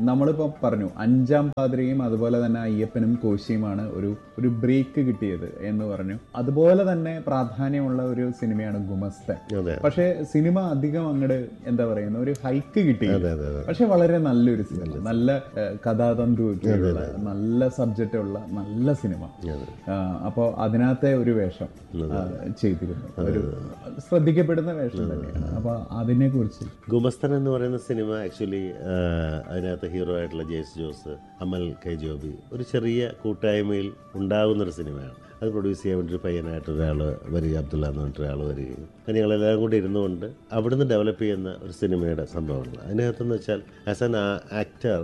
നമ്മളിപ്പോ പറഞ്ഞു അഞ്ചാം പാതിരയും അതുപോലെ തന്നെ അയ്യപ്പനും കോശിയുമാണ് ഒരു ഒരു ബ്രേക്ക് കിട്ടിയത് എന്ന് പറഞ്ഞു അതുപോലെ തന്നെ പ്രാധാന്യമുള്ള ഒരു സിനിമയാണ് ഗുമസ്തൻ അതെ പക്ഷേ സിനിമ അധികം അങ്ങോട്ട് എന്താ പറയുന്ന ഒരു ഹൈക്ക് കിട്ടി അതെ അതെ അതെ പക്ഷെ വളരെ നല്ലൊരു സിനിമ നല്ല ഏഹ്, കഥാതന്തു ഒക്കെയുള്ള നല്ല സബ്ജക്റ്റ് ഉള്ള നല്ല സിനിമ അതെ. അപ്പോൾ അതിനകത്തെ ഒരു വേഷം ആ, ചെയ്തിരുന്നു ഒരു ശ്രദ്ധിക്കപ്പെടുന്ന വേഷം തന്നെയാണ് അപ്പൊ അതിനെ കുറിച്ച് ഗുമസ്തൻ എന്ന് പറയുന്ന സിനിമ ആക്ച്വലി അതിനകത്ത് ഹീറോ ആയിട്ടുള്ള ജെയ്സ് ജോസ് അമൽ കെ ജോബി ഒരു ചെറിയ കൂട്ടായ്മയിൽ ഉണ്ടാകുന്നൊരു സിനിമയാണ് അത് പ്രൊഡ്യൂസ് ചെയ്യാൻ വേണ്ടി ഒരു പയ്യനായിട്ട് ഒരാൾ വരിക അബ്ദുള്ള എന്ന് പറഞ്ഞിട്ട് ഒരാൾ വരികയും അങ്ങനെ ഞങ്ങളെല്ലാവരും കൂടി ഇരുന്നുകൊണ്ട് അവിടുന്ന് ഡെവലപ്പ് ചെയ്യുന്ന ഒരു സിനിമയുടെ സംഭവങ്ങൾ അതിനകത്തെന്ന് വെച്ചാൽ as an actor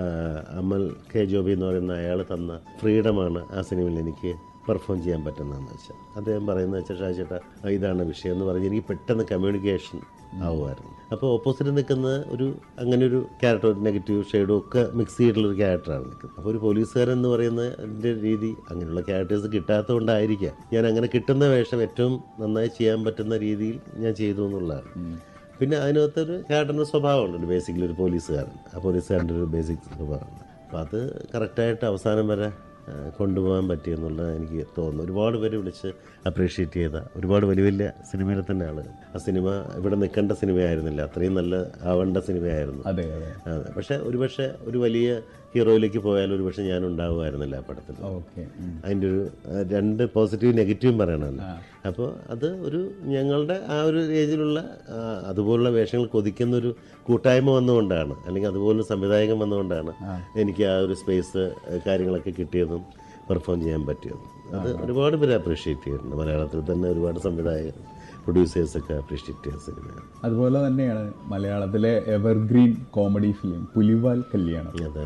Amal K Joby എന്ന് പറയുന്ന അയാൾ തന്ന ഫ്രീഡമാണ് ആ സിനിമയിൽ എനിക്ക് പെർഫോം ചെയ്യാൻ പറ്റുന്നതെന്ന് വെച്ചാൽ അദ്ദേഹം പറയുന്നത് വെച്ചാൽ ഷാജേട്ട ഇതാണ് വിഷയം എന്ന് പറഞ്ഞ് എനിക്ക് പെട്ടെന്ന് കമ്മ്യൂണിക്കേഷൻ ആവുമായിരുന്നു അപ്പോൾ ഓപ്പോസിറ്റ് നിൽക്കുന്ന ഒരു അങ്ങനെ ഒരു ക്യാരക്ടർ നെഗറ്റീവ് ഷെയ്ഡും ഒക്കെ മിക്സ് ചെയ്തിട്ടുള്ള ഒരു ക്യാരക്ടറാണ് നിൽക്കുന്നത് അപ്പോൾ ഒരു പോലീസുകാരൻ എന്ന് പറയുന്ന എൻ്റെ രീതി അങ്ങനെയുള്ള ക്യാരക്ടേഴ്സ് കിട്ടാത്തതുകൊണ്ടായിരിക്കാം ഞാൻ അങ്ങനെ കിട്ടുന്ന വേഷം ഏറ്റവും നന്നായി ചെയ്യാൻ പറ്റുന്ന രീതിയിൽ ഞാൻ ചെയ്തു എന്നുള്ളതാണ് പിന്നെ അതിനകത്തൊരു ക്യാരക്ടറിൻ്റെ സ്വഭാവമുണ്ട് ബേസിക്കലി ഒരു പോലീസുകാരൻ ആ പോലീസുകാരൻ്റെ ഒരു ബേസിക് സ്വഭാവമുണ്ട് അപ്പോൾ അത് കറക്റ്റായിട്ട് അവസാനം വരെ ആ, കൊണ്ടുപോകാൻ പറ്റിയെന്നുള്ളത് എനിക്ക് തോന്നുന്നു ഒരുപാട് പേര് വിളിച്ച് അപ്രീഷിയേറ്റ് ചെയ്ത ഒരുപാട് വലിയ വലിയ സിനിമയിലെ തന്നെ ആളുകൾ ആ സിനിമ ഇവിടെ നിൽക്കേണ്ട സിനിമയായിരുന്നില്ല അത്രയും നല്ല ആവേണ്ട സിനിമയായിരുന്നു അതെ അതെ അതെ പക്ഷേ ഒരുപക്ഷെ ഒരു വലിയ ഹീറോയിലേക്ക് പോയാൽ ഒരുപക്ഷെ ഞാൻ ഉണ്ടാവുമായിരുന്നില്ല ആ പടത്തിൽ ഓക്കെ അതിൻ്റെ ഒരു ആ, രണ്ട് പോസിറ്റീവ് നെഗറ്റീവും പറയണമല്ലോ അപ്പോൾ അത് ഒരു ഞങ്ങളുടെ ആ ഒരു ഏജിലുള്ള ആ, അതുപോലുള്ള വേഷങ്ങൾ കൊതിക്കുന്ന ഒരു കൂട്ടായ്മ വന്നുകൊണ്ടാണ് അല്ലെങ്കിൽ അതുപോലുള്ള സംവിധായകൻ വന്നുകൊണ്ടാണ് എനിക്ക് ആ ഒരു സ്പേസ് കാര്യങ്ങളൊക്കെ കിട്ടിയതും പെർഫോം ചെയ്യാൻ പറ്റിയതും അത് ഒരുപാട് പേര് അപ്രീഷിയേറ്റ് ചെയ്തിട്ടുണ്ട് മലയാളത്തിൽ തന്നെ ഒരുപാട് സംവിധായകർ പ്രൊഡ്യൂസേഴ്സൊക്കെ അപ്രീഷിയേറ്റ് ചെയ്ത സിനിമയാണ് അതുപോലെ തന്നെയാണ് മലയാളത്തിലെ എവർഗ്രീൻ കോമഡി ഫിലിം പുലിവാൽ കല്യാണം അതെ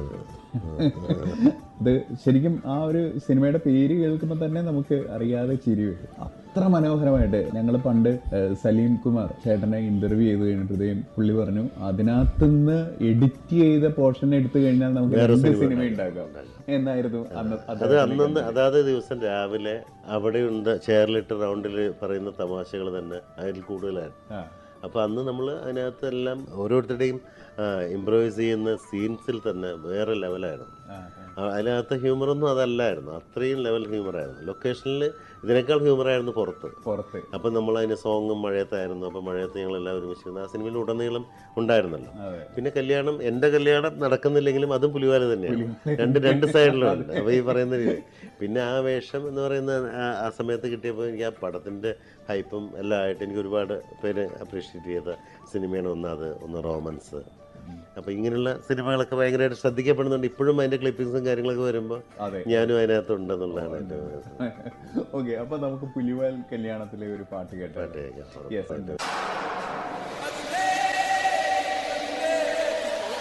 ഇത് ശരിക്കും ആ ഒരു സിനിമയുടെ പേര് കേൾക്കുമ്പോൾ തന്നെ നമുക്ക് അറിയാതെ ചിരി വരും അത്ര മനോഹരമായിട്ട് ഞങ്ങൾ പണ്ട് ഏഹ്, സലീം കുമാർ ചേട്ടനെ ഇന്റർവ്യൂ ചെയ്ത് കഴിഞ്ഞപ്പോഴത്തേക്കും പുള്ളി പറഞ്ഞു അതിനകത്തുനിന്ന് എഡിറ്റ് ചെയ്ത പോർഷൻ എടുത്തു കഴിഞ്ഞാൽ നമുക്ക് രണ്ട് സിനിമ ഉണ്ടാക്കാം എന്നായിരുന്നു അന്ന് അത് അത് അന്നന്ന് അതാത് ദിവസം രാവിലെ അവിടെ ഉണ്ട് ചെയറിലിട്ട് റൗണ്ടിൽ പറയുന്ന തമാശകൾ തന്നെ അതിൽ കൂടുതലാണ് ആ, അപ്പോൾ അന്ന് നമ്മൾ അതിനകത്ത് എല്ലാം ഓരോരുത്തരുടെയും ഇമ്പ്രവൈസ് ചെയ്യുന്ന സീൻസിൽ തന്നെ വേറെ ലെവലായിരുന്നു ആ, ആ, അതിനകത്ത് ഹ്യൂമറൊന്നും അതല്ലായിരുന്നു അത്രയും ലെവൽ ഹ്യൂമറായിരുന്നു ലൊക്കേഷനിൽ ഇതിനേക്കാൾ ഹ്യൂമറായിരുന്നു പുറത്ത് പുറത്ത് അപ്പം നമ്മൾ അതിന് സോങ്ങും മഴയത്തായിരുന്നു അപ്പം മഴയത്ത് ഞങ്ങളെല്ലാം ഒരുമിച്ചിരുന്നു ആ സിനിമയിൽ ഉടനീളം ഉണ്ടായിരുന്നല്ലോ അതെ പിന്നെ കല്യാണം എൻ്റെ കല്യാണം നടക്കുന്നില്ലെങ്കിലും അതും പുലിവാല തന്നെയാണ് രണ്ട് രണ്ട് സൈഡിലുണ്ട് അപ്പോൾ ഈ പറയുന്ന രീതി പിന്നെ ആ വേഷം എന്ന് പറയുന്ന ആ- ആ സമയത്ത് കിട്ടിയപ്പോൾ എനിക്ക് ആ പടത്തിൻ്റെ ഹൈപ്പും എല്ലാം ആയിട്ട് എനിക്ക് ഒരുപാട് പേര് അപ്രീഷിയേറ്റ് ചെയ്ത സിനിമയാണ് ഒന്ന് അത് ഒന്ന് റോമൻസ് അപ്പോൾ ഇങ്ങനെയുള്ള സിനിമകളൊക്കെ ഭയങ്കരമായിട്ട് ശ്രദ്ധിക്കപ്പെടുന്നുണ്ട് ഇപ്പോഴും അതിൻ്റെ ക്ലിപ്പിങ്സും കാര്യങ്ങളൊക്കെ വരുമ്പോൾ അതെ ഞാനും അതിനകത്തുണ്ടെന്നുള്ളതാണ് എൻ്റെ ഓക്കെ അപ്പൊ നമുക്ക് പുലിവാൽ കല്യാണത്തിലെ ഒരു പാട്ട് കേട്ടോ പാട്ട് കേൾക്കാം യെസ്